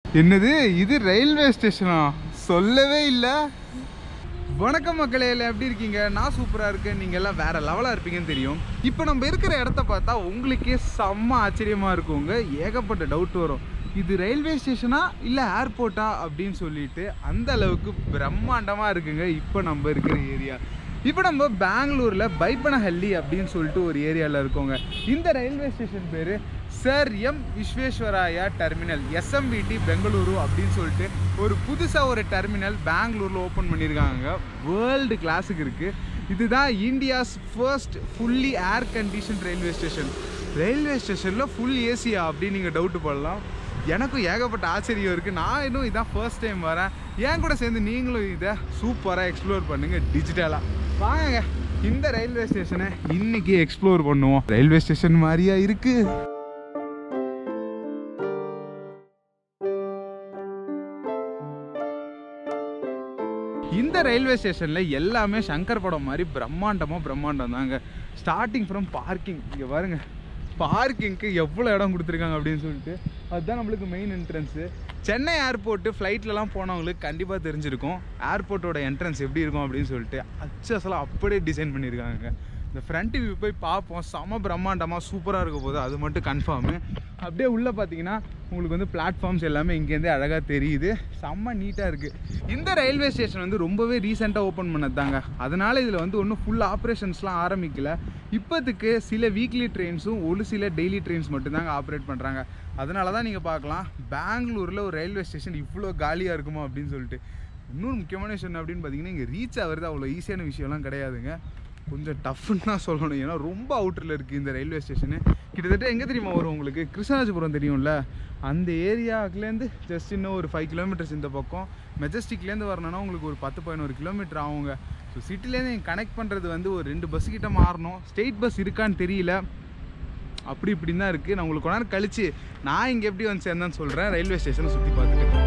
என்னது இது ரயில்வே ஸ்டேஷனா சொல்லவே இல்லை வணக்கம் மக்களே எல்லாம் எப்படி இருக்கீங்க நான் சூப்பராக இருக்கேன் நீங்கள் எல்லாம் வேற லெவலாக இருப்பீங்கன்னு தெரியும் இப்போ நம்ம இருக்கிற இடத்த பார்த்தா உங்களுக்கே செம்ம ஆச்சரியமாக இருக்குங்க ஏகப்பட்ட டவுட் வரும் இது ரயில்வே ஸ்டேஷனா இல்லை ஏர்போர்ட்டா அப்படின்னு சொல்லிட்டு அந்த அளவுக்கு பிரம்மாண்டமாக இருக்குங்க இப்போ நம்ம இருக்கிற ஏரியா இப்போ நம்ம பெங்களூரில் பைப்பனஹள்ளி அப்படின்னு சொல்லிட்டு ஒரு ஏரியாவில் இருக்கோங்க இந்த ரயில்வே ஸ்டேஷன் பேர் sir M Visvesvaraya terminal SMVT Bengaluru அப்படின்னு சொல்லிட்டு ஒரு புதுசாக ஒரு டெர்மினல் பெங்களூரில் ஓப்பன் பண்ணியிருக்காங்க வேர்ல்டு கிளாஸுக்கு இருக்குது இதுதான் India's first fully air condition railway station railway ஸ்டேஷனில் ஃபுல் ஏசியா அப்படின்னு நீங்கள் டவுட்டு போடலாம் எனக்கும் ஏகப்பட்ட ஆச்சரியம் இருக்குது நான் இன்னும் இதான் ஃபர்ஸ்ட் டைம் வரேன் என் கூட சேர்ந்து நீங்களும் இதை சூப்பராக எக்ஸ்ப்ளோர் பண்ணுங்கள் டிஜிட்டலாக வாங்க இந்த ரயில்வே ஸ்டேஷனை இன்னைக்கு எக்ஸ்ப்ளோர் பண்ணுவோம் ரயில்வே ஸ்டேஷன் மாதிரியா இருக்குது இந்த ரயில்வே ஸ்டேஷனில் எல்லாமே சங்கர் படம் மாதிரி பிரம்மாண்டமாக பிரம்மாண்டம் தாங்க ஸ்டார்டிங் ஃப்ரம் பார்க்கிங் இங்கே பாருங்க பார்க்கிங்க்கு எவ்வளோ இடம் கொடுத்துருக்காங்க அப்படின்னு சொல்லிட்டு அதுதான் நம்மளுக்கு மெயின் என்ட்ரன்ஸு சென்னை ஏர்போர்ட்டு ஃப்ளைட்லலாம் போனவங்களுக்கு கண்டிப்பாக தெரிஞ்சிருக்கும் ஏர்போர்ட்டோட என்ட்ரன்ஸ் எப்படி இருக்கும் அப்படின்னு சொல்லிட்டு அச்சஸ்லாம் அப்படியே டிசைன் பண்ணியிருக்காங்க இந்த ஃப்ரண்ட் வியூ போய் பார்ப்போம் செம பிரம்மாண்டமாக சூப்பராக இருக்க போது அது மட்டும் கன்ஃபார்மு அப்படியே உள்ளே பார்த்தீங்கன்னா உங்களுக்கு வந்து பிளாட்ஃபார்ம்ஸ் எல்லாமே இங்கேருந்தே அழகாக தெரியுது செம்ம நீட்டாக இருக்குது இந்த ரயில்வே ஸ்டேஷன் வந்து ரொம்பவே ரீசெண்டாக ஓப்பன் பண்ணது தாங்க அதனால் இதில் வந்து ஒன்றும் ஃபுல் ஆப்ரேஷன்ஸ்லாம் ஆரம்பிக்கல இப்போத்துக்கு சில வீக்லி ட்ரெயின்ஸும் ஒரு சில டெய்லி ட்ரெயின்ஸ் மட்டும்தாங்க ஆப்ரேட் பண்ணுறாங்க அதனால தான் நீங்கள் பார்க்கலாம் பெங்களூரில் ஒரு ரயில்வே ஸ்டேஷன் இவ்வளோ காலியாக இருக்குமா அப்படின்னு சொல்லிட்டு இன்னொரு முக்கியமான விஷயம் என்ன அப்படின்னு பார்த்தீங்கன்னா இங்கே ரீச் ஆகிறது அவ்வளோ ஈஸியான விஷயம்லாம் கிடையாதுங்க கொஞ்சம் டஃப்னு தான் சொல்லணும் ஏன்னா ரொம்ப அவுட்டரில் இருக்குது இந்த ரயில்வே ஸ்டேஷனு கிட்டத்தட்ட எங்கே தெரியுமா வரும் உங்களுக்கு கிருஷ்ணராஜபுரம் தெரியும்ல அந்த ஏரியாவுக்குலேருந்து ஜஸ்ட் இன்னும் ஒரு ஃபைவ் கிலோமீட்டர்ஸ் இந்த பக்கம் மெஜஸ்டிக்லேருந்து வரணும்னா உங்களுக்கு ஒரு பத்து பதினோரு கிலோமீட்டர் ஆகுங்க ஸோ சிட்டிலேருந்து நீங்கள் கனெக்ட் பண்ணுறது வந்து ஒரு ரெண்டு பஸ் கிட்ட மாறணும் ஸ்டேட் பஸ் இருக்கான்னு தெரியல அப்படி இப்படின்னு தான் இருக்குது நான் உங்களுக்கு கொஞ்ச நேரம் கழிச்சு நான் இங்கே எப்படி வந்து சேர்ந்தேன்னு சொல்கிறேன் ரயில்வே ஸ்டேஷனை சுற்றி பார்த்துட்டு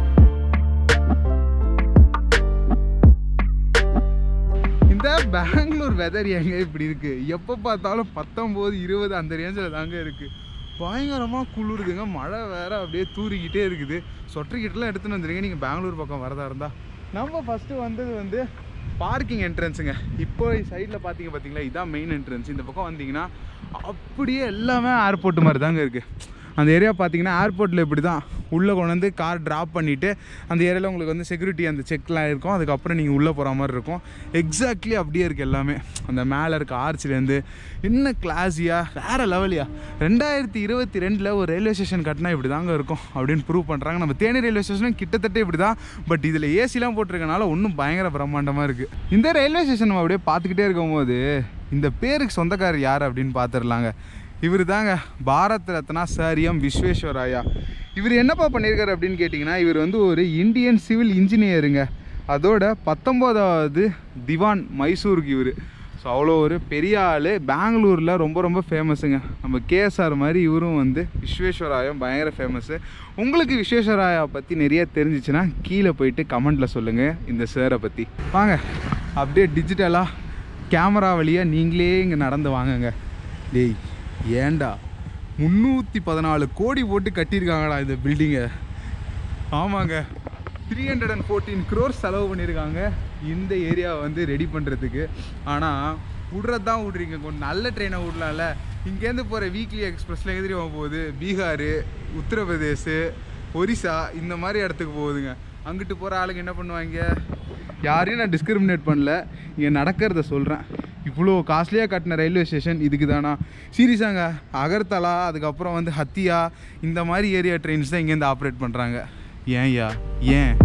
இந்த பெங்களூர் வெதர் எங்க இப்படி இருக்கு எப்போ பார்த்தாலும் பத்தொம்போது இருபது அந்த ரேஞ்சில் தாங்க இருக்கு பயங்கரமாக குளிருதுங்க மழை வேற அப்படியே தூறிக்கிட்டே இருக்குது சொட்டர்கிட்டலாம் எடுத்துன்னு வந்துருங்க நீங்கள் பெங்களூர் பக்கம் வரதா இருந்தா நம்ம ஃபஸ்ட்டு வந்தது வந்து பார்க்கிங் என்ட்ரன்ஸுங்க இப்போ சைடில் பார்த்தீங்க பார்த்தீங்களா இதான் மெயின் என்ட்ரன்ஸ் இந்த பக்கம் வந்தீங்கன்னா அப்படியே எல்லாமே ஏர்போர்ட் மாதிரி தாங்க இருக்குது அந்த ஏரியா பார்த்தீங்கன்னா ஏர்போர்ட்டில் இப்படி தான் உள்ளே கொண்டு வந்து கார் ட்ராப் பண்ணிவிட்டு அந்த ஏரியாவில் உங்களுக்கு வந்து செக்யூரிட்டி அந்த செக்லாம் இருக்கும் அதுக்கப்புறம் நீங்கள் உள்ளே போகிற மாதிரி இருக்கும் எக்ஸாக்ட்லி அப்படியே இருக்குது எல்லாமே அந்த மேலே இருக்க ஆர்ச்லேருந்து இன்னும் கிளாஸியாக வேறு லெவலியா ரெண்டாயிரத்தி இருபத்தி ரெண்டில் ஒரு ரயில்வே ஸ்டேஷன் கட்டினா இப்படி தாங்க இருக்கும் அப்படின்னு ப்ரூவ் பண்ணுறாங்க நம்ம தேனி ரயில்வே ஸ்டேஷனும் கிட்டத்தட்ட இப்படி தான் பட் இதில் ஏசிலாம் போட்டிருக்கனால இன்னும் பயங்கர பிரம்மாண்டமாக இருக்குது இந்த ரயில்வே ஸ்டேஷன் நம்ம அப்படியே பார்த்துக்கிட்டே இருக்கும்போது இந்த பேருக்கு சொந்தக்காரர் யார் அப்படின்னு பார்த்துடலாங்க இவர் தாங்க பாரத் ரத்னா சார் எம் விஸ்வேஸ்வராயா இவர் என்னப்பா பண்ணியிருக்காரு அப்படின்னு கேட்டிங்கன்னா இவர் வந்து ஒரு இந்தியன் சிவில் இன்ஜினியருங்க அதோட பத்தொம்போதாவது திவான் மைசூருக்கு இவர் ஸோ அவ்வளோ ஒரு பெரிய ஆள் பெங்களூரில் ரொம்ப ரொம்ப ஃபேமஸுங்க நம்ம கேஎஸ்ஆர் மாதிரி இவரும் வந்து விஸ்வேஸ்வராயம் பயங்கர ஃபேமஸ்ஸு உங்களுக்கு விஸ்வேஸ்வராயா பற்றி நிறைய தெரிஞ்சிச்சுன்னா கீழே போயிட்டு கமெண்ட்டில் சொல்லுங்கள் இந்த சாரை பற்றி வாங்க அப்படியே டிஜிட்டலாக கேமரா வழியாக நீங்களே இங்கே நடந்து வாங்கங்க டேய் ஏன்டா முந்நூற்றி பதினாலு கோடி போட்டு கட்டியிருக்காங்கடா இந்த பில்டிங்கை ஆமாங்க three hundred and fourteen crores செலவு பண்ணியிருக்காங்க இந்த ஏரியாவை வந்து ரெடி பண்ணுறதுக்கு ஆனால் விட்றது தான் விட்றீங்க கொஞ்சம் நல்ல ட்ரெயினை விடலாம்ல இங்கேருந்து போகிற வீக்லி எக்ஸ்பிரஸில் எதிரி போகுது பீகார் உத்தரப்பிரதேஷ் ஒரிசா இந்த மாதிரி இடத்துக்கு போகுதுங்க அங்கிட்டு போகிற ஆளுங்க என்ன பண்ணுவாங்க யாரையும் நான் டிஸ்கிரிமினேட் பண்ணல இங்கே நடக்கிறத சொல்கிறேன் இவ்வளோ காஸ்ட்லியாக கட்டின ரயில்வே ஸ்டேஷன் இதுக்கு தானா சீரியஸாங்க அகர்தலா அதுக்கப்புறம் வந்து ஹத்தியா இந்த மாதிரி ஏரியா ட்ரெயின்ஸ் தான் இங்கேருந்து ஆப்ரேட் பண்ணுறாங்க ஏன்யா ஏன்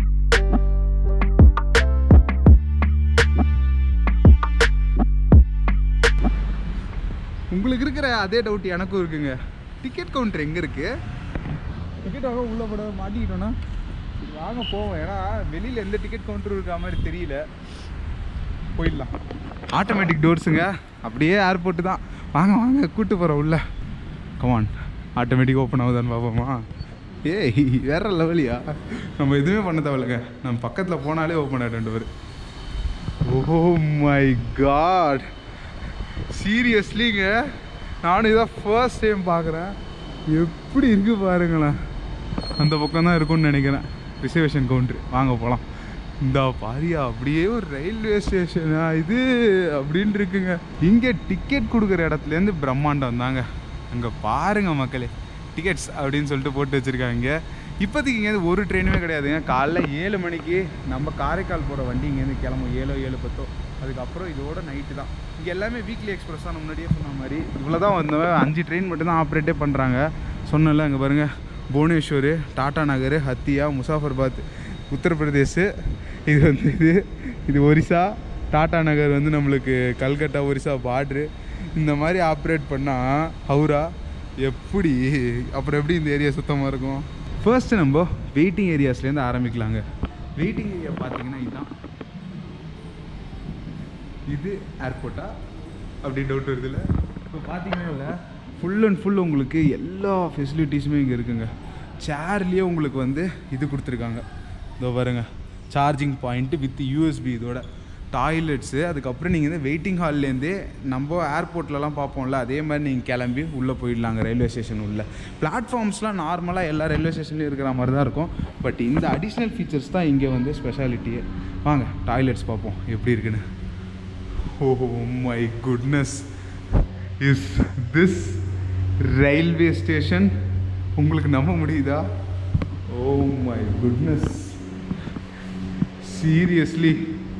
உங்களுக்கு இருக்கிற அதே டவுட் எனக்கும் இருக்குங்க டிக்கெட் கவுண்டர் எங்கே இருக்குது டிக்கெட் வாங்க உள்ளே போட மாட்டிக்கிட்டோன்னா சரி, வாங்க போவோம் ஏன்னா வெளியில் எந்த டிக்கெட் கவுண்டரும் இருக்க மாதிரி தெரியல போயிடலாம் ஆட்டோமேட்டிக் டோர்ஸுங்க அப்படியே ஏர்போர்ட்டு தான் வாங்க வாங்க கூட்டு போகிறோம் உள்ள கமான் ஆட்டோமேட்டிக் ஓப்பன் ஆகுதான்னு பார்ப்போமா ஏய் வேற லெவலியா நம்ம எதுவுமே பண்ண தேவையில்லைங்க நம்ம பக்கத்தில் போனாலே ஓப்பன் ஆகிட்டு ரெண்டு பேர் ஓ மை காட் சீரியஸ்லிங்க நானும் இதான் ஃபர்ஸ்ட் டைம் பார்க்குறேன் எப்படி இருக்கு பாருங்களேன் அந்த பக்கம் தான் இருக்கும்னு நினைக்கிறேன் ரிசர்வேஷன் கவுண்ட்ரு வாங்க போகலாம் இந்த பாரியா அப்படியே ஒரு ரயில்வே ஸ்டேஷனா இது அப்படின்னு இருக்குங்க இங்கே டிக்கெட் கொடுக்குற இடத்துலேருந்து பிரம்மாண்டம் தாங்க அங்கே பாருங்க மக்களே டிக்கெட்ஸ் அப்படின்னு சொல்லிட்டு போட்டு வச்சுருக்காங்க இப்போதைக்கு இங்கேருந்து ஒரு ட்ரெயினுமே கிடையாதுங்க காலைல ஏழு மணிக்கு நம்ம காரைக்கால் போகிற வண்டி இங்கேருந்து கிளம்பும் ஏழோ ஏழு பத்தோ அதுக்கப்புறம் இதோட நைட்டு தான் இங்கே எல்லாமே வீக்லி எக்ஸ்பிரஸ் தான் முன்னாடியே சொன்ன மாதிரி இவ்வளோ தான் வந்து அஞ்சு ட்ரெயின் மட்டும்தான் ஆப்ரேட்டே பண்ணுறாங்க சொன்னல அங்கே பாருங்கள் புவனேஸ்வர் டாடா நகர் ஹத்தியா முசாஃபர்பாத் உத்தரப்பிரதேஷ் இது வந்து இது இது ஒரிசா டாடா நகர் வந்து நம்மளுக்கு கல்கட்டா ஒரிசா பார்ட்ரு இந்த மாதிரி ஆப்ரேட் பண்ணால் ஹவுரா எப்படி அப்புறம் எப்படி இந்த ஏரியா சுத்தமாக இருக்கும் ஃபர்ஸ்ட் நம்ம வெயிட்டிங் ஏரியாஸ்லேருந்து ஆரம்பிக்கலாங்க வெயிட்டிங் ஏரியா பார்த்தீங்கன்னா இதுதான் இது ஏர்போர்ட்டா அப்படி டவுட் வருதுல்ல இப்போ பார்த்தீங்கன்னா ஃபுல் அண்ட் ஃபுல் உங்களுக்கு எல்லா ஃபெசிலிட்டிஸுமே இங்கே இருக்குங்க சேர்லேயே உங்களுக்கு வந்து இது கொடுத்துருக்காங்க இதோ பாருங்க சார்ஜிங் பாயிண்ட்டு வித் யூஎஸ்பி இதோட டாய்லெட்ஸு அதுக்கப்புறம் நீங்கள் வந்து வெயிட்டிங் ஹால்லேருந்தே நம்ம ஏர்போர்ட்லலாம் பார்ப்போம்ல அதே மாதிரி நீங்கள் கிளம்பி உள்ளே போயிடலாங்க ரயில்வே ஸ்டேஷன் உள்ள பிளாட்ஃபார்ம்ஸ்லாம் நார்மலாக எல்லா ரயில்வே ஸ்டேஷன்லையும் இருக்கிற மாதிரி தான் இருக்கும் பட் இந்த அடிஷ்னல் ஃபீச்சர்ஸ் தான் இங்கே வந்து ஸ்பெஷாலிட்டியே வாங்க டாய்லெட்ஸ் பார்ப்போம் எப்படி இருக்குன்னு oh my goodness is this railway station உங்களுக்கு நம்ப முடியுதா oh my goodness seriously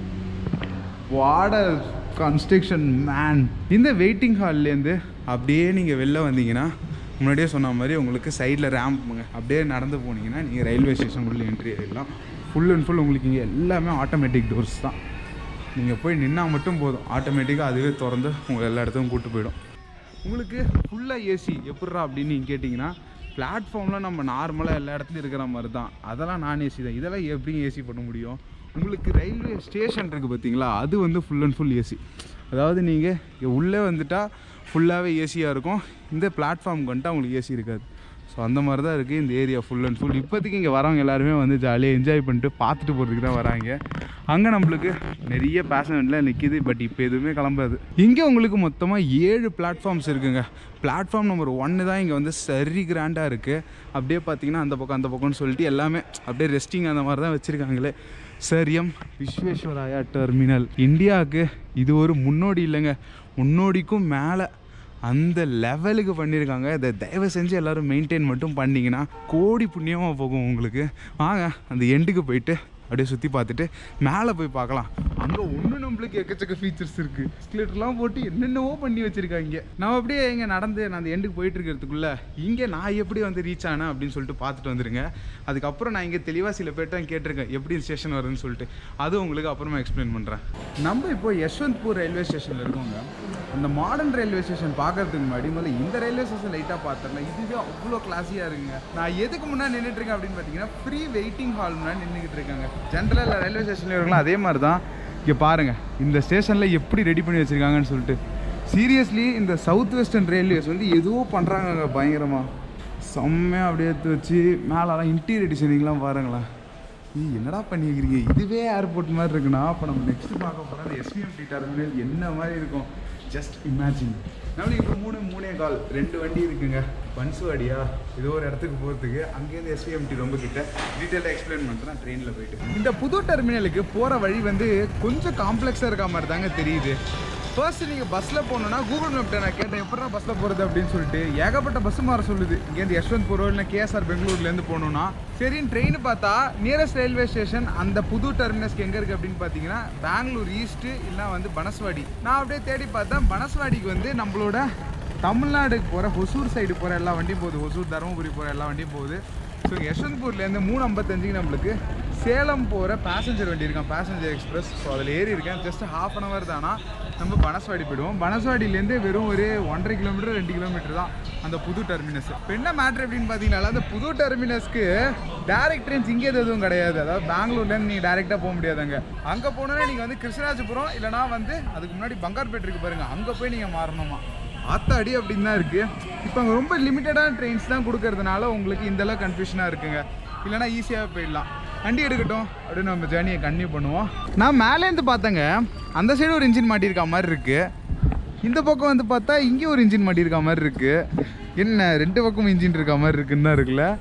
what construction man இந்த வெயிட்டிங் ஹால்லேருந்து அப்படியே நீங்கள் வெளில வந்தீங்கன்னா முன்னாடியே சொன்ன மாதிரி உங்களுக்கு சைடில் ரேம்ப்புங்க அப்படியே நடந்து போனீங்கன்னா நீங்கள் ரயில்வே ஸ்டேஷன் உள்ள என்ட்ரி ஆகிடலாம் ஃபுல் அண்ட் ஃபுல் உங்களுக்கு இங்கே எல்லாமே ஆட்டோமேட்டிக் டோர்ஸ் தான் நீங்கள் போய் நின்னா மட்டும் போதும் ஆட்டோமேட்டிக்காக அதுவே திறந்து உங்களை எல்லா இடத்துக்கும் கூட்டு போயிடும் உங்களுக்கு ஃபுல்லாக ஏசி எப்பட்றா அப்படின்னு நீங்கள் கேட்டிங்கன்னா பிளாட்ஃபார்மில் நம்ம நார்மலாக எல்லா இடத்துலையும் இருக்கிற மாதிரி தான் அதெல்லாம் நான் ஏசி தான் இதெல்லாம் எப்படி ஏசி பண்ண முடியும் உங்களுக்கு ரயில்வே ஸ்டேஷன் இருக்குது பார்த்தீங்களா அது வந்து ஃபுல் அண்ட் ஃபுல் ஏசி அதாவது நீங்கள் உள்ளே வந்துட்டால் ஃபுல்லாகவே ஏசியாக இருக்கும் இந்த பிளாட்ஃபார்முக்கு வந்துட்டால் உங்களுக்கு ஏசி இருக்காது ஸோ அந்த மாதிரி தான் இருக்குது இந்த ஏரியா ஃபுல் அண்ட் ஃபுல் இப்போதைக்கு இங்கே வரவங்க எல்லாருமே வந்து ஜாலியாக என்ஜாய் பண்ணிட்டு பார்த்துட்டு போகிறதுக்கு தான் வராங்க அங்கே நம்மளுக்கு நிறைய பேசஞ்சர்லாம் நிற்கிது பட் இப்போ எதுவுமே கிளம்பாது இங்கே உங்களுக்கு மொத்தமாக ஏழு பிளாட்ஃபார்ம்ஸ் இருக்குங்க பிளாட்ஃபார்ம் நம்பர் ஒன்று தான் இங்கே வந்து சரி கிராண்டாக இருக்குது அப்படியே பார்த்தீங்கன்னா அந்த பக்கம் அந்த பக்கம்னு சொல்லிட்டு எல்லாமே அப்படியே ரெஸ்டிங் அந்த மாதிரி தான் வச்சுருக்காங்களே சரியம் விஸ்வேஸ்வராயா டெர்மினல் இந்தியாவுக்கு இது ஒரு முன்னோடி இல்லைங்க முன்னோடிக்கும் மேலே அந்த லெவலுக்கு பண்ணியிருக்காங்க இதை தயவு செஞ்சு எல்லோரும் மெயின்டைன் மட்டும் பண்ணிங்கன்னா கோடி புண்ணியமாக போகும் உங்களுக்கு வாங்க அந்த எண்டுக்கு போயிட்டு அப்படியே சுற்றி பார்த்துட்டு மேலே போய் பார்க்கலாம் அங்கே ஒன்று நம்மளுக்கு எக்கச்சக்க ஃபீச்சர்ஸ் இருக்குது ஸ்கிலேட்டர்லாம் போட்டு என்னென்னவோ பண்ணி வச்சுருக்காங்க நான் அப்படியே இங்கே நடந்து நான் அந்த எண்டுக்கு போயிட்டு இருக்கிறதுக்குள்ளே இங்கே நான் எப்படி வந்து ரீச் ஆனேன் அப்படின்னு சொல்லிட்டு பார்த்துட்டு வந்துருங்க அதுக்கப்புறம் நான் இங்கே தெளிவாக சில பேர்ட்ட கேட்டிருக்கேன் எப்படி ஸ்டேஷன் வருதுன்னு சொல்லிட்டு அது உங்களுக்கு அப்புறமா எக்ஸ்பிளைன் பண்ணுறேன் நம்ம இப்போ யஷ்வந்த்பூர் ரயில்வே ஸ்டேஷனில் இருக்கோங்க அந்த மாடர்ன் ரயில்வே ஸ்டேஷன் பார்க்கறதுக்கு முன்னாடி முதல்ல இந்த ரயில்வே ஸ்டேஷன் லைட்டாக பார்த்துடலாம் இதுவே அவ்வளோ கிளாஸியாக இருக்குங்க நான் எதுக்கு முன்னாடி நின்றுட்டு இருக்கேன் அப்படின்னு பார்த்தீங்கன்னா ஃப்ரீ வெயிட்டிங் ஹால் முன்னாடி நின்றுக்கிட்டு இருக்காங்க ஜென்ரலாக இல்லை ரயில்வே ஸ்டேஷன்ல இருக்கலாம் அதே மாதிரி தான் இங்கே பாருங்கள் இந்த ஸ்டேஷனில் எப்படி ரெடி பண்ணி வச்சுருக்காங்கன்னு சொல்லிட்டு சீரியஸ்லி இந்த சவுத் வெஸ்டர்ன் ரயில்வேஸ் வந்து ஏதோ பண்ணுறாங்க பயங்கரமாக செம்மையாக அப்படியே எடுத்து வச்சு மேலெல்லாம் இன்டீரியர் டிசைனிங்லாம் பாருங்களேன் நீ என்னடா பண்ணி வைக்கிறீங்க இதுவே ஏர்போர்ட் மாதிரி இருக்குன்னா அப்போ நம்ம நெக்ஸ்ட் பார்க்க போகிறது எஸ்பிஎம்டி டெர்மினல் என்ன மாதிரி இருக்கும் ஜஸ்ட் இமேஜின் நம்மளுக்கு இப்போ மூணு மூணே கால் ரெண்டு வண்டி இருக்குங்க பன்சுவாடியா ஏதோ ஒரு இடத்துக்கு போகிறதுக்கு அங்கேருந்து எஸ்பிஎம்டி ரொம்ப கிட்ட டீட்டெயிலாக எக்ஸ்பிளைன் பண்ணுறேன் ட்ரெயினில் போயிட்டு இந்த புது டெர்மினலுக்கு போகிற வழி வந்து கொஞ்சம் காம்ப்ளெக்ஸாக இருக்க மாதிரி தாங்க தெரியுது ஃபர்ஸ்ட் நீங்கள் பஸ்ஸில் போகணுன்னா கூகுள் மேப்ட்ட நான் கேட்டேன் எப்படா பஸ்ஸில் போகிறது அப்படின்னு சொல்லிட்டு ஏகப்பட்ட பஸ் மாற சொல்லுது இங்கேருந்து யஷ்வந்த்பூரோ இல்லை கேஎஸ்ஆர் பெங்களூர்லேருந்து போகணுன்னா சரின்னு ட்ரெயின் பார்த்தா நியரஸ்ட் ரயில்வே ஸ்டேஷன் அந்த புது டெர்மினஸ்க்கு எங்கே இருக்குது அப்படின்னு பார்த்தீங்கன்னா பெங்களூர் ஈஸ்ட்டு இல்லை வந்து பனஸ்வாடி நான் அப்படியே தேடி பார்த்தேன் பனஸ்வாடிக்கு வந்து நம்மளோட தமிழ்நாடுக்கு போகிற ஹொசூர் சைடு போகிற எல்லா வண்டியும் போகுது ஹொசூர் தருமபுரி போகிற எல்லா வண்டியும் போகுது ஸோ யஷ்வந்த்பூர்லேருந்து மூணு ஐம்பத்தஞ்சுக்கு நம்மளுக்கு சேலம் போகிற பேசஞ்சர் வண்டி இருக்கான் பேசஞ்சர் எக்ஸ்பிரஸ் ஸோ அதில் ஏறி இருக்கேன் ஜஸ்ட் ஹாஃப் அன் ஹவர் தானா நம்ம பனஸ்வாடி போயிடுவோம் பனஸ்வாடியிலேருந்து வெறும் ஒரு ஒன்றரை கிலோமீட்டர் ரெண்டு கிலோமீட்டர் தான் அந்த புது டெர்மினஸ் இப்போ என்ன மேட்ரு அப்படின்னு பார்த்தீங்கன்னா அந்த புது டெர்மினஸ்க்கு டேரக்ட் ட்ரெயின்ஸ் இங்கே எதுவும் கிடையாது அதாவது பெங்களூர்லேருந்து நீங்கள் டேரெக்டாக போக முடியாதுங்க அங்கே போகணுன்னா நீங்கள் வந்து கிருஷ்ணராஜபுரம் இல்லைனா வந்து அதுக்கு முன்னாடி பங்கார்பேட் இருக்கு பாருங்கள் அங்கே போய் நீங்கள் மாறணுமா ஆத்தாடி அப்படின்னு தான் இருக்குது இப்போ அங்கே ரொம்ப லிமிட்டடான ட்ரெயின்ஸ் தான் கொடுக்கறதுனால உங்களுக்கு இந்தளவு கன்ஃபியூஷனாக இருக்குங்க இல்லைனா ஈஸியாக போயிடலாம் வண்டி எடுக்கட்டும் அப்படின்னு நம்ம ஜேர்னியை கன்டினியூ பண்ணுவோம் நான் மேலேருந்து பார்த்தேங்க அந்த சைடு ஒரு இன்ஜின் மாட்டியிருக்க மாதிரி இருக்குது இந்த பக்கம் வந்து பார்த்தா இங்கே ஒரு இன்ஜின் மாட்டியிருக்க மாதிரி இருக்குது என்ன ரெண்டு பக்கம் இன்ஜின் இருக்க மாதிரி இருக்குன்னு தான் இருக்குல்ல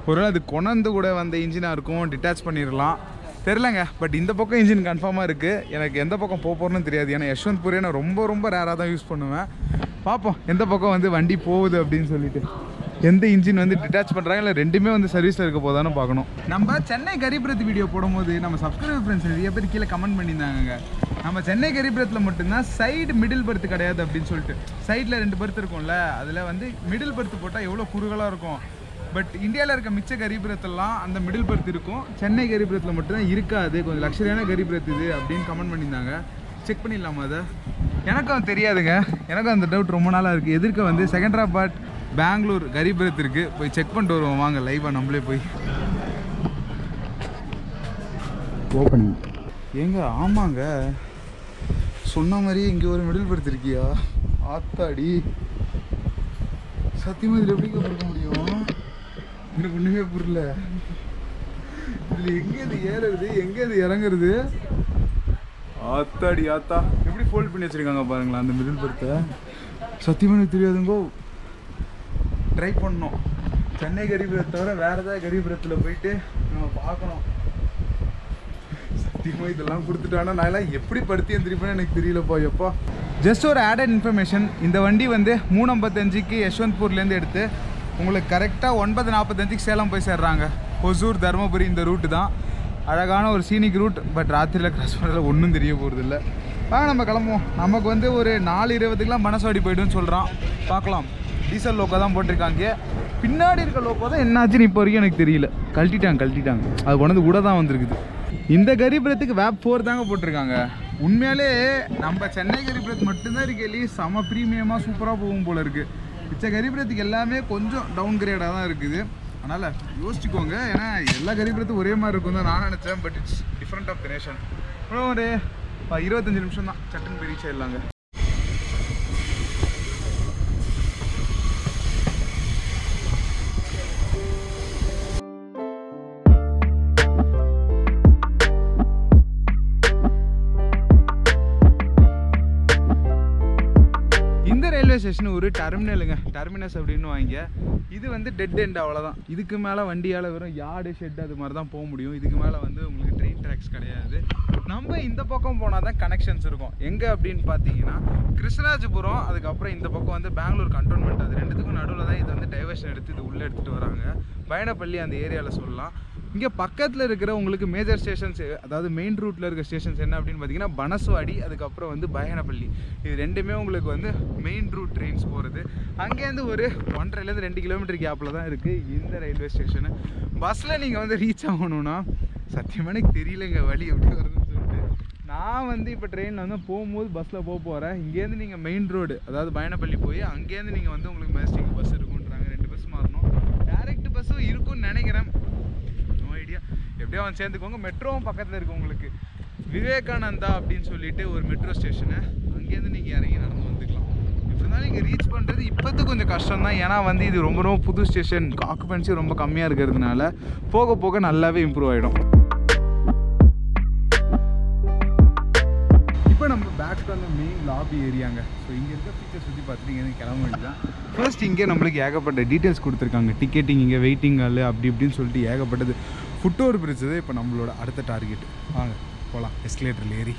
ஒருவேளை அது கொணந்து கூட வந்த இன்ஜினாக இருக்கும் டிட்டாச் பண்ணிடலாம் தெரிலங்க பட் இந்த பக்கம் இன்ஜின் கன்ஃபார்மாக இருக்குது எனக்கு எந்த பக்கம் போக போகிறேன்னு தெரியாது ஏன்னா யஷ்வந்த்பூரே நான் ரொம்ப ரொம்ப ரேராக தான் யூஸ் பண்ணுவேன் பார்ப்போம் எந்த பக்கம் வந்து வண்டி போகுது அப்படின்னு சொல்லிட்டு எந்த இன்ஜின் வந்து டிட்டாச் பண்ணுறாங்க இல்லை ரெண்டுமே வந்து சர்வீஸில் இருக்க போதான்னு பார்க்கணும் நம்ம சென்னை கரிபுரத் வீடியோ போடும்போது நம்ம சப்ஸ்கிரைபர் ஃப்ரெண்ட்ஸ் நிறைய பேர் கீழே கமெண்ட் பண்ணியிருந்தாங்க நம்ம சென்னை கரிபுரத்தில் மட்டும்தான் சைடு மிடில் பர்த் கிடையாது அப்படின்னு சொல்லிட்டு சைடில் ரெண்டு பர்த் இருக்கும்ல அதில் வந்து மிடில் பர்த் போட்டால் எவ்வளோ குறுகலாக இருக்கும் பட் இந்தியாவில் இருக்க மிச்ச கரிபுரத்தெல்லாம் அந்த மிடில் பர்த் இருக்கும் சென்னை கரிபுரத்தில் மட்டும்தான் இருக்காது கொஞ்சம் லக்ஸரியான கரிபுரத் இது அப்படின்னு கமெண்ட் பண்ணியிருந்தாங்க செக் பண்ணிடலாமா அதை எனக்கும் தெரியாதுங்க எனக்கும் அந்த டவுட் ரொம்ப நாளாக இருக்குது எதிர்க்க வந்து செகண்டராபாத் பெங்களூர் கரிபுரத் இருக்குது போய் செக் பண்ணிட்டு வருவோம் வாங்க லைவாக நம்மளே போய் ஓப்பனிங் ஏங்க ஆமாங்க சொன்ன மாதிரியே இங்கே ஒரு மிடில் பர்த் இருக்கியா ஆத்தாடி சத்தியமாக இதில் எப்படிங்க கொடுக்க முடியும் எனக்கு ஒன்றுமே புரியல இதில் எங்கே இது ஏறுறது எங்கே இது இறங்குறது ஆத்தாடி ஆத்தா எப்படி ஃபோல்ட் பண்ணி வச்சிருக்காங்க பாருங்களேன் அந்த மிடில் பர்த்தை சத்தியமாக எனக்கு தெரியாதுங்கோ ட்ரை பண்ணோம் சென்னை கரிபுரத்தை தவிர வேறு ஏதாவது கரிபுரத்தில் போயிட்டு நம்ம பார்க்கணும் சத்தியமாக இதெல்லாம் கொடுத்துட்டானா நான் எல்லாம் எப்படி படுத்தி எந்திரிப்பேன்னு எனக்கு தெரியலப்பா எப்பா ஜஸ்ட் ஒரு ஆடட் இன்ஃபர்மேஷன் இந்த வண்டி வந்து மூணு ஐம்பத்தஞ்சுக்கு யஷ்வந்த்பூர்லேருந்து எடுத்து உங்களுக்கு கரெக்டாக ஒன்பது நாற்பத்தஞ்சுக்கு சேலம் போய் சேர்றாங்க ஒசூர் தருமபுரி இந்த ரூட்டு தான் அழகான ஒரு சீனிக் ரூட் பட் ராத்திரியில் கிராஸ் பண்ணுறதுல ஒன்றும் தெரிய போகிறது இல்லை வாங்க நம்ம கிளம்புவோம் நமக்கு வந்து ஒரு நாலு இருபதுக்கெலாம் மனசாடி போய்டுன்னு சொல்கிறான் பார்க்கலாம் டீசல் லோக்கோ தான் போட்டிருக்காங்க பின்னாடி இருக்க லோக்கோ தான் என்னாச்சுன்னு இப்போ வரைக்கும் எனக்கு தெரியல கழட்டிட்டாங்க கழட்டிட்டாங்க அது கொண்டு கூட தான் வந்திருக்குது இந்த கரிபுரத்துக்கு வேப் ஃபோர் தாங்க போட்டிருக்காங்க உண்மையாலே நம்ம சென்னை கரிபுரத் மட்டும்தான் இருக்கே செம ப்ரீமியமாக சூப்பராக போகும் போல இருக்குது மிச்ச கரிபுரத்துக்கு எல்லாமே கொஞ்சம் டவுன் கிரேடாக தான் இருக்குது அதனால் யோசிச்சுக்கோங்க ஏன்னா எல்லா கரிபுரத்தும் ஒரே மாதிரி இருக்கும் தான் நான் நினச்சேன் but it's different of the nation ஒரு ப- இருபத்தஞ்சு நிமிஷம் தான் சட்டுன்னு போய் ரீச் ஆயிடலாங்க இந்த ரயில்வே ஸ்டேஷன் ஒரு டெர்மினலுங்க டெர்மினஸ் அப்படின்னு வாங்க இது வந்து டெட் எண்ட் அவ்வளோதான் இதுக்கு மேலே வண்டியால் வெறும் யார்டு ஷெட் அது மாதிரி தான் போக முடியும் இதுக்கு மேலே வந்து உங்களுக்கு ட்ரெயின் ட்ராக்ஸ் கிடையாது நம்ம இந்த பக்கம் போனால் தான் கனெக்ஷன்ஸ் இருக்கும் எங்கே அப்படின்னு பார்த்தீங்கன்னா கிருஷ்ணராஜபுரம் அதுக்கப்புறம் இந்த பக்கம் வந்து பெங்களூர் கண்டோன்மெண்ட் அது ரெண்டுத்துக்கும் நடுவில் தான் இது வந்து டைவர்ஷன் எடுத்து இது உள்ளே எடுத்துகிட்டு வராங்க பயணப்பள்ளி அந்த ஏரியாவில் சொல்லலாம் இங்கே பக்கத்தில் இருக்கிற உங்களுக்கு மேஜர் ஸ்டேஷன்ஸ் அதாவது மெயின் ரூட்டில் இருக்க ஸ்டேஷன்ஸ் என்ன அப்படின்னு பார்த்தீங்கன்னா பனஸ்வாடி அதுக்கப்புறம் வந்து பயணப்பள்ளி இது ரெண்டுமே உங்களுக்கு வந்து மெயின் ரூட் ட்ரெயின்ஸ் போகிறது அங்கேருந்து ஒரு ஒன்றரைலேருந்து ரெண்டு கிலோமீட்டர் கேப்பில் தான் இருக்குது இந்த ரயில்வே ஸ்டேஷனு பஸ்ஸில் நீங்கள் வந்து ரீச் ஆகணும்னா சத்தியமாக எனக்கு தெரியலங்க வழி எப்படி வருதுன்னு சொல்லிட்டு நான் வந்து இப்போ ட்ரெயினில் வந்து போகும்போது பஸ்ஸில் போக போகிறேன் இங்கேருந்து நீங்கள் மெயின் ரோடு அதாவது பயணப்பள்ளி போய் அங்கேருந்து நீங்கள் வந்து உங்களுக்கு மெஜஸ்டிக் பஸ் இருக்குன்றாங்க ரெண்டு பஸ் மாறணும் டேரெக்ட் பஸ்ஸும் இருக்கும்னு நினைக்கிறேன் நோ ஐடியா எப்படியோ அவன் சேர்ந்துக்கோங்க மெட்ரோவும் பக்கத்தில் இருக்கு உங்களுக்கு விவேகானந்தா அப்படின்னு சொல்லிட்டு ஒரு மெட்ரோ ஸ்டேஷனு அங்கேருந்து நீங்கள் இறங்கி நடந்து வந்துக்கலாம் எப்படி இருந்தாலும் இங்கே ரீச் பண்ணுறது இப்போது கொஞ்சம் கஷ்டம் தான் ஏன்னா வந்து இது ரொம்ப ரொம்ப புது ஸ்டேஷன் ஆக்குபென்சி ரொம்ப கம்மியாக இருக்கிறதுனால போக போக நல்லாவே இம்ப்ரூவ் ஆகிடும் இப்போ நம்ம பேக் டு அந்த மெயின் லாபி ஏரியாங்க ஸோ இங்கே இருக்க ஃபீச்சர் சுற்றி பார்த்துட்டு இங்கேருந்து கிளம்ப வேண்டியதான் ஃபர்ஸ்ட் இங்கே நம்மளுக்கு ஏகப்பட்ட டீட்டெயில்ஸ் கொடுத்துருக்காங்க டிக்கெட்டிங் இங்கே வெயிட்டிங் ஹால் அப்படி இப்படின்னு சொல்லிட்டு ஏகப்பட்டது ஃபுட் ஓவர் பிரிட்ஜ் தான் இப்போ நம்மளோட அடுத்த டார்கெட் வாங்க போகலாம் எஸ்கலேட்டரில் ஏறி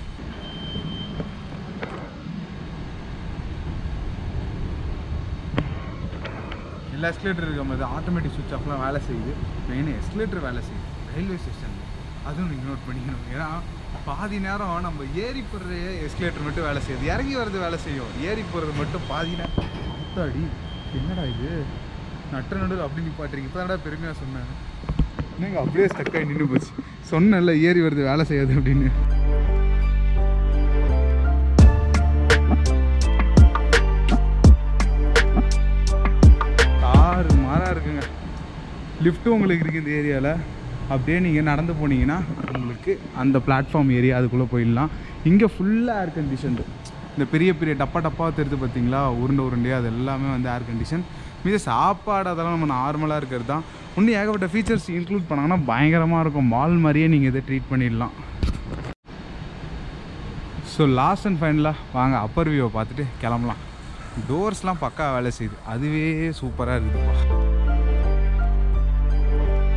எல்லா எஸ்கலேட்டர் இருக்க மாதிரி ஆட்டோமேட்டிக் சுவிட்ச் ஆஃப்லாம் வேலை செய்யுது மெயின் எஸ்கலேட்டர் வேலை செய்யுது ரயில்வே ஸ்டேஷனில் அதுவும் நீங்கள் நோட் பண்ணிக்கணும் ஏன்னா பாதி நேரம் நம்ம ஏறி போடுற எஸ்கலேட்டர் மட்டும் வேலை செய்யுது இறங்கி வர்றது வேலை செய்யும் ஏறி போகிறது மட்டும் பாதி நேரம் அத்தாடி என்னடா இது நட்ட நடுவில் அப்படி நிப்பாட்டுறீங்க இப்போ பெருமையாக சொன்னேன் என்னங்க அப்படியே ஸ்டக்காகி நின்று போச்சு சொன்னேன்ல ஏறி வருது வேலை செய்யாது அப்படின்னு ஆறு மாறாக இருக்குங்க லிஃப்ட்டும் உங்களுக்கு இருக்குது இந்த ஏரியாவில் அப்படியே நீங்கள் நடந்து போனீங்கன்னா உங்களுக்கு அந்த பிளாட்ஃபார்ம் ஏரியா அதுக்குள்ளே போயிடலாம் இங்கே ஃபுல்லாக ஏர் கண்டிஷன் இந்த பெரிய பெரிய டப்பா டப்பாக தெரியுது பார்த்தீங்களா உருண்டை உருண்டை அது எல்லாமே வந்து ஏர் கண்டிஷன் மீது சாப்பாடு அதெல்லாம் நம்ம நார்மலாக இருக்கிறது தான் இன்னும் ஏகப்பட்ட ஃபீச்சர்ஸ் இன்க்ளூட் பண்ணாங்கன்னா பயங்கரமாக இருக்கும் மால் மாதிரியே நீங்கள் இதை ட்ரீட் பண்ணிடலாம் ஸோ லாஸ்ட் அண்ட் ஃபைனலாக வாங்க அப்பர் வியூவை பார்த்துட்டு கிளம்பலாம் டோர்ஸ்லாம் பக்கா வேலை செய்யுது அதுவே சூப்பராக இருக்குதுப்பா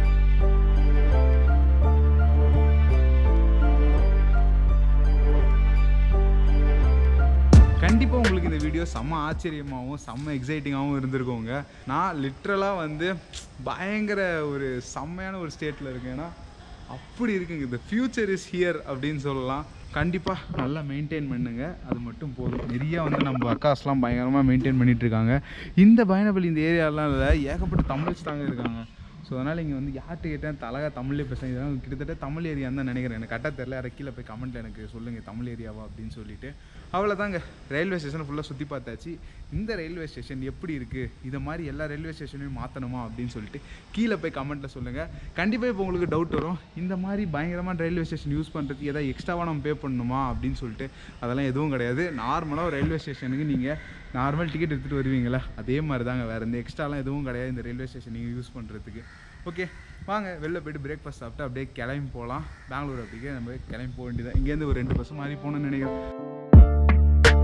வீடியோ செம்ம ஆச்சரியமாகவும் செம்ம எக்ஸைட்டிங்காகவும் இருந்திருக்கோங்க நான் லிட்ரலாக வந்து பயங்கர ஒரு செம்மையான ஒரு ஸ்டேட்டில் இருக்கேன் ஏன்னா அப்படி இருக்குங்க இந்த ஃப்யூச்சர் இஸ் ஹியர் அப்படின்னு சொல்லலாம் கண்டிப்பாக நல்லா மெயின்டைன் பண்ணுங்க அது மட்டும் போதும் நிறைய வந்து நம்ம அக்காஸ்லாம் பயங்கரமாக மெயின்டைன் பண்ணிட்டு இருக்காங்க இந்த பயணப்பள்ளி இந்த ஏரியாலாம் இல்லை ஏகப்பட்ட தமிழ்ஸ் தாங்க இருக்காங்க ஸோ அதனால் இங்கே வந்து யார்கிட்ட கேட்டேன் தலகா தமிழ்லேயே பேசுகிறேன் இதெல்லாம் கிட்டத்தட்ட தமிழ் ஏரியான்னு தான் நினைக்கிறேன் எனக்கு கரெக்டாக தெரில யாரை கீழே போய் கமெண்ட்டில் எனக்கு சொல்லுங்கள் தமிழ் ஏரியாவா அப்படின்னு சொல்லிட்டு அவ்வளோதாங்க ரயில்வே ஸ்டேஷனை ஃபுல்லாக சுற்றி பார்த்தாச்சு இந்த ரயில்வே ஸ்டேஷன் எப்படி இருக்குது இதை மாதிரி எல்லா ரயில்வே ஸ்டேஷனையும் மாற்றணுமா அப்படின்னு சொல்லிட்டு கீழே போய் கமெண்ட்டில் சொல்லுங்கள் கண்டிப்பாக இப்போ உங்களுக்கு டவுட் வரும் இந்த மாதிரி பயங்கரமான ரயில்வே ஸ்டேஷன் யூஸ் பண்ணுறதுக்கு ஏதாவது எக்ஸ்ட்ராவாக நம்ம பே பண்ணணுமா அப்படின்னு சொல்லிட்டு அதெல்லாம் எதுவும் கிடையாது நார்மலாக ஒரு ரயில்வே ஸ்டேஷனுக்கு நீங்கள் நார்மல் டிக்கெட் எடுத்துகிட்டு வருவீங்களா அதே மாதிரி தாங்க வேறு எந்த எக்ஸ்ட்ராலாம் எதுவும் கிடையாது இந்த ரயில்வே ஸ்டேஷன் நீங்கள் யூஸ் பண்ணுறதுக்கு ஓகே வாங்க வெளில போயிட்டு பிரேக்ஃபாஸ்ட் சாப்பிட்டு அப்படியே கிளம்பி போகலாம் பெங்களூர் அப்படியே நம்ம கிளம்பி போக வேண்டியதான் இங்கேருந்து ஒரு ரெண்டு பஸ் மாதிரி போகணும்னு நினைக்கிறேன்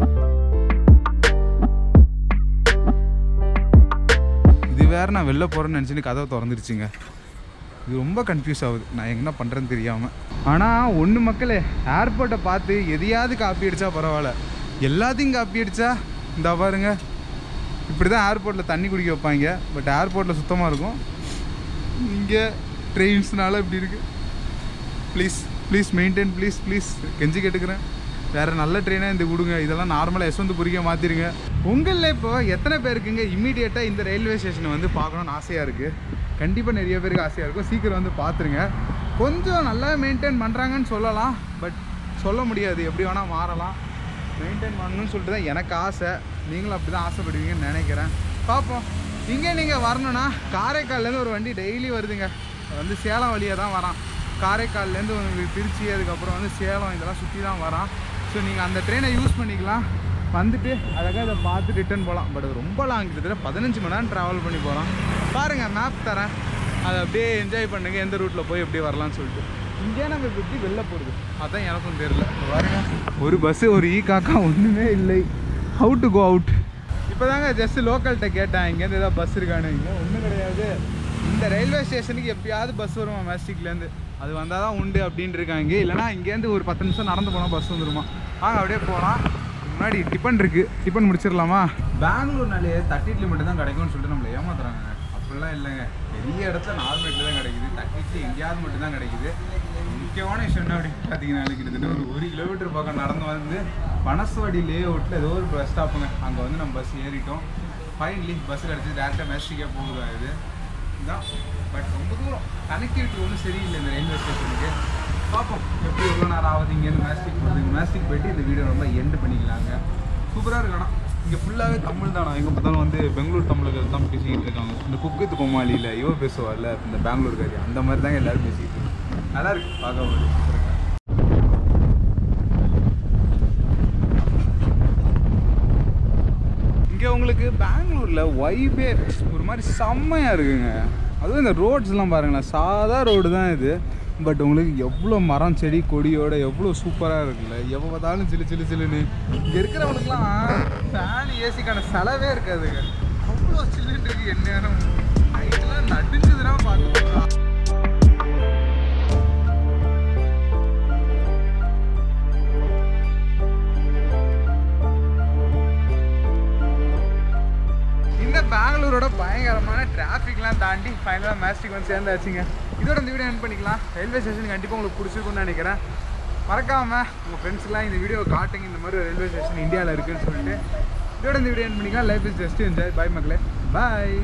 இது வேற நான் வெளில போகிறேன்னு நினச்சின்னு கதவை திறந்துருச்சுங்க இது ரொம்ப கன்ஃபியூஸ் ஆகுது நான் என்ன பண்ணுறேன்னு தெரியாமல் ஆனால் ஒன்று மக்களே ஏர்போர்ட்டை பார்த்து எதையாவது காப்பி அடித்தா பரவாயில்ல எல்லாத்தையும் காப்பி அடித்தா இந்த பாருங்க இப்படி தான் ஏர்போர்ட்டில் தண்ணி குடிக்க வைப்பாங்க பட் ஏர்போர்ட்டில் சுத்தமாக இருக்கும் இங்கே ட்ரெயின்ஸ்னால இப்படி இருக்குது please please maintain please please கெஞ்சி கேட்டுக்கிறேன் வேறு நல்ல ட்ரெயினாக இந்த கொடுங்க இதெல்லாம் நார்மலாக யஸ்வந்த்புரிக்கே மாற்றிருங்க உங்களில் இப்போ எத்தனை பேருக்குங்க இம்மீடியட்டாக இந்த ரயில்வே ஸ்டேஷனை வந்து பார்க்கணுன்னு ஆசையாக இருக்குது கண்டிப்பாக நிறைய பேருக்கு ஆசையாக இருக்கும் சீக்கிரம் வந்து பார்த்துருங்க கொஞ்சம் நல்லா மெயின்டைன் பண்ணுறாங்கன்னு சொல்லலாம் பட் சொல்ல முடியாது எப்படி வேணால் மாறலாம் மெயின்டைன் பண்ணணும்னு சொல்லிட்டு தான் எனக்கு ஆசை நீங்களும் அப்படி தான் ஆசைப்படுவீங்கன்னு நினைக்கிறேன் பார்ப்போம் இங்கே நீங்கள் வரணும்னா காரைக்கால்லேருந்து ஒரு வண்டி டெய்லி வருதுங்க அது வந்து சேலம் வழியாக தான் வரான் காரைக்கால்லேருந்து உங்களுக்கு திருச்சி அதுக்கப்புறம் வந்து சேலம் இதெல்லாம் சுற்றி தான் வரான் ஸோ நீங்கள் அந்த ட்ரெயினை யூஸ் பண்ணிக்கலாம் வந்துட்டு அழகாக இதை பார்த்து ரிட்டர்ன் போகலாம் பட் அது ரொம்ப லாங் கிட்டத்தட்ட பதினஞ்சு மணி நேரம் ட்ராவல் பண்ணி போகலாம் பாருங்கள் மேப் தரேன் அதை அப்படியே என்ஜாய் பண்ணுங்கள் எந்த ரூட்டில் போய் எப்படி வரலாம்னு சொல்லிட்டு இங்கே நம்ம இப்ப எப்படி வெளில போகிறது அதான் எனக்கும் தெரியல இங்க பாருங்க ஒரு பஸ்ஸு ஒரு ஈ காக்கா ஒன்றுமே இல்லை ஹவு டு கோ அவுட் இப்போ தாங்க ஜஸ்ட் லோக்கல்கிட்ட கேட்டேன் இங்கேருந்து ஏதாவது பஸ் இருக்கானு இங்கே ஒன்றும் கிடையாது இந்த ரயில்வே ஸ்டேஷனுக்கு எப்பயாவது பஸ் வருமா மேஸ்டிக்லேருந்து அது வந்தால் தான் உண்டு அப்படின்ட்டு இருக்காங்க இல்லைனா இங்கேருந்து ஒரு பத்து நிமிஷம் நடந்து போனால் பஸ் வந்துருமா வாங்க அப்படியே போகலாம் முன்னாடி டிஃபன் இருக்குது டிஃபன் முடிச்சிடலாமா பெங்களூர்னாலே தட்டி இட்லி மட்டும் தான் கிடைக்கும்னு சொல்லிட்டு நம்மளை ஏமாத்துறாங்க அப்படிலாம் இல்லைங்க பெரிய இடத்துல நார்மல் இட்லி தான் கிடைக்குது தட்டி இட்லி எங்கேயாவது மட்டும் தான் கிடைக்குது முக்கியமான விஷயம் என்ன அப்படின்னு பார்த்தீங்கன்னா கிட்டத்தட்ட ஒரு ஒரு கிலோமீட்டர் பக்கம் நடந்து வந்து பனஸ்வாடி லே அவுட்டில் ஏதோ ஒரு பஸ் ஸ்டாப்புங்க அங்கே வந்து நம்ம பஸ் ஏறிட்டோம் ஃபைனலி பஸ் கிடச்சி டேரெக்டாக மேஸ்டிக்காக போகுதா இது இதுதான் பட் ரொம்ப தூரம் கனெக்டிவிட்டி ஒன்றும் சரியில்லை இந்த ரயில்வே ஸ்டேஷனுக்கு பார்ப்போம் எப்படி எவ்வளோ நேரம் ஆகுது இங்கேருந்து மேஸ்டிக் போகுது மேஸ்டிக் போயிட்டு இந்த வீடியோ ரொம்ப எண்டு பண்ணிக்கலாங்க சூப்பராக இருக்கணும் இங்கே ஃபுல்லாகவே தமிழ் தானா எங்கே பார்த்தாலும் வந்து பெங்களூர் தமிழர்கள் தான் பேசிக்கிட்டு இருக்காங்க இந்த குக்கித்து கோமாளியில் இவ பேசுவார்ல இந்த பெங்களூர்காரி அந்த மாதிரி தாங்க எல்லாரும் பேசிக்கிட்டு இருக்காங்க நல்லா இருக்கு பார்க்க ஒரு சூப்பரா இருக்கு. இங்கே உங்களுக்கு பெங்களூரில் வைபே ஒரு மாதிரி செம்மையாக இருக்குங்க அதுவும் இந்த ரோட்ஸ்லாம் பாருங்களேன் சாதா ரோடு தான் இது பட் உங்களுக்கு எவ்வளோ மரம் செடி கொடியோட எவ்வளோ சூப்பராக இருக்குல்ல எவ்வளோ பார்த்தாலும் சிலு சிலு சிலுன்னு இங்கே இருக்கிறவங்களுக்குலாம் ஃபேன் ஏசிக்கான செலவே இருக்காதுங்க அவ்வளோ சில்லுன்னு இருக்கு எந்நேரம் நைட்லாம் நடுஞ்சதுன்னா பார்த்துக்கலாம் இந்த பெங்களூரோட பயங்கரமான டிராஃபிக்லாம் தாண்டி ஃபைனலாக மேஸ்டிக் வந்து சேர்ந்தாச்சுங்க இதோட இந்த வீடியோ என் பண்ணிக்கலாம் ரயில்வே ஸ்டேஷன் கண்டிப்பாக உங்களுக்கு பிடிச்சிருக்கும்னு நினைக்கிறேன் மறக்காமல் உங்கள் ஃப்ரெண்ட்ஸ்லாம் இந்த வீடியோ காட்டுங்க இந்த மாதிரி ரயில்வே ஸ்டேஷன் இந்தியாவில் இருக்குன்னு சொல்லிட்டு இதோட இந்த வீடியோ என் பண்ணிக்கலாம் life is just enjoy bye மக்களே பாய்